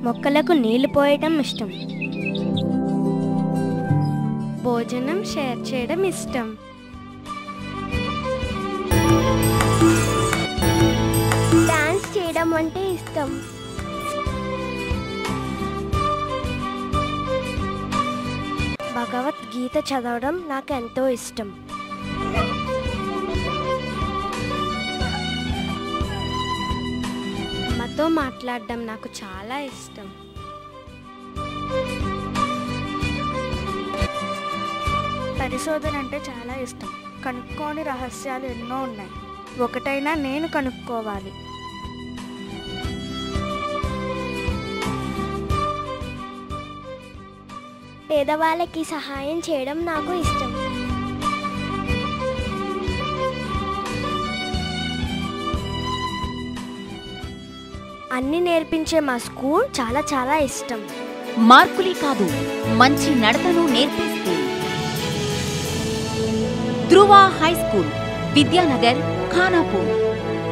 మొక్కలకు నీళ్లు పోయటం ఇష్టం భోజనం షేర్ చేయడం ఇష్టం డాన్స్ చేయడం అంటే ఇష్టం భగవద్గీత చదవడం నాకు ఎంతో ఇష్టం అమ్మతో మాట్లాడడం నాకు చాలా ఇష్టం పరిశోధన అంటే చాలా ఇష్టం కనుక్కోని రహస్యాలు ఎన్నో ఉన్నాయి ఒకటైనా నేను కనుక్కోవాలి పేదవాళ్ళకి సహాయం చేయడం నాకు ఇష్టం అన్ని నేర్పించే మా స్కూల్ చాలా చాలా ఇష్టం మార్కులే కాదు మంచి నడతను నేర్పే school Dhruva high school Vidyanagar Khanapur